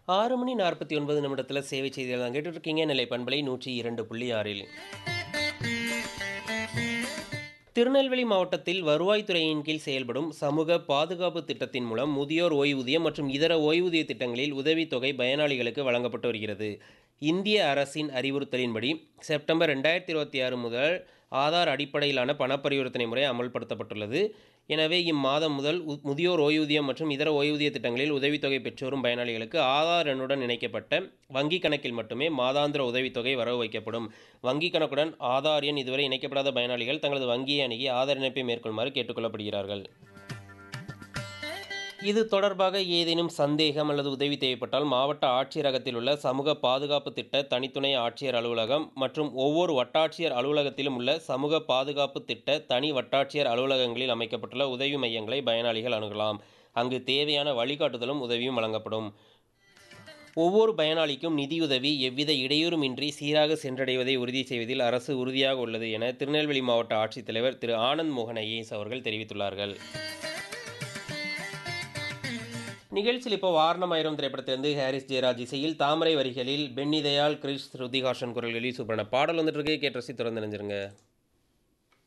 ஆறு மணி நாற்பத்தி ஒன்பது நிமிடத்தில் சேவை செய்திகள் தான் கேட்டுட்டு இருக்கீங்க நிலை பண்பலை நூற்றி இரண்டு புள்ளி ஆறில் திருநெல்வேலி மாவட்டத்தில் வருவாய்த்துறையின் கீழ் செயல்படும் சமூக பாதுகாப்பு திட்டத்தின் மூலம் முதியோர் ஓய்வூதியம் மற்றும் இதர ஓய்வூதிய திட்டங்களில் உதவித்தொகை பயனாளிகளுக்கு வழங்கப்பட்டு வருகிறது இந்திய அரசின் அறிவுறுத்தலின்படி செப்டம்பர் ரெண்டாயிரத்தி இருபத்தி ஆறு முதல் ஆதார் அடிப்படையிலான பணப்பரிவர்த்தனை முறை அமல்படுத்தப்பட்டுள்ளது எனவே இம்மாதம் முதல் உ- முதியோர் ஓய்வூதியம் மற்றும் இதர ஓய்வூதிய திட்டங்களில் உதவித்தொகை பெற்றுவரும் பயனாளிகளுக்கு ஆதார் எண்ணுடன் இணைக்கப்பட்ட வங்கி கணக்கில் மட்டுமே மாதாந்திர உதவித்தொகை வரவு வைக்கப்படும் வங்கி கணக்குடன் ஆதார் எண் இதுவரை இணைக்கப்படாத பயனாளிகள் தங்களது வங்கியை அணுகி ஆதார் இணைப்பை மேற்கொள்ளுமாறு கேட்டுக்கொள்ளப்படுகிறார்கள் இது தொடர்பாக ஏதேனும் சந்தேகம் அல்லது உதவி தேவைப்பட்டால் மாவட்ட ஆட்சியரகத்தில் உள்ள சமூக பாதுகாப்பு திட்ட தனித்துணை ஆட்சியர் அலுவலகம் மற்றும் ஒவ்வொரு வட்டாட்சியர் அலுவலகத்திலும் உள்ள சமூக பாதுகாப்பு திட்ட தனி வட்டாட்சியர் அலுவலகங்களில் அமைக்கப்பட்டுள்ள உதவி மையங்களை பயனாளிகள் அணுகலாம் அங்கு தேவையான வழிகாட்டுதலும் உதவியும் வழங்கப்படும் ஒவ்வொரு பயனாளிக்கும் நிதியுதவி எவ்வித இடையூறுமின்றி சீராக சென்றடைவதை உறுதி செய்வதில் அரசு உறுதியாக உள்ளது என திருநெல்வேலி மாவட்ட ஆட்சித்தலைவர் திரு ஆனந்த் மோகன் ஐஏஎஸ் அவர்கள் தெரிவித்துள்ளார்கள் நிகழ்ச்சியில் இப்போ வாரணமாயிரம் திரைப்படத்திலிருந்து ஹாரிஸ் ஜெயராஜ் இசையில் தாமரை வரிகளில் பென்னி தயாள் கிரிஷ் ஸ்ருதிஹாசன் குரல்களில் சூப்பரான பாடல் வந்துட்டு இருக்கு கேட்டு ரசி திறந்து நினைஞ்சிருங்க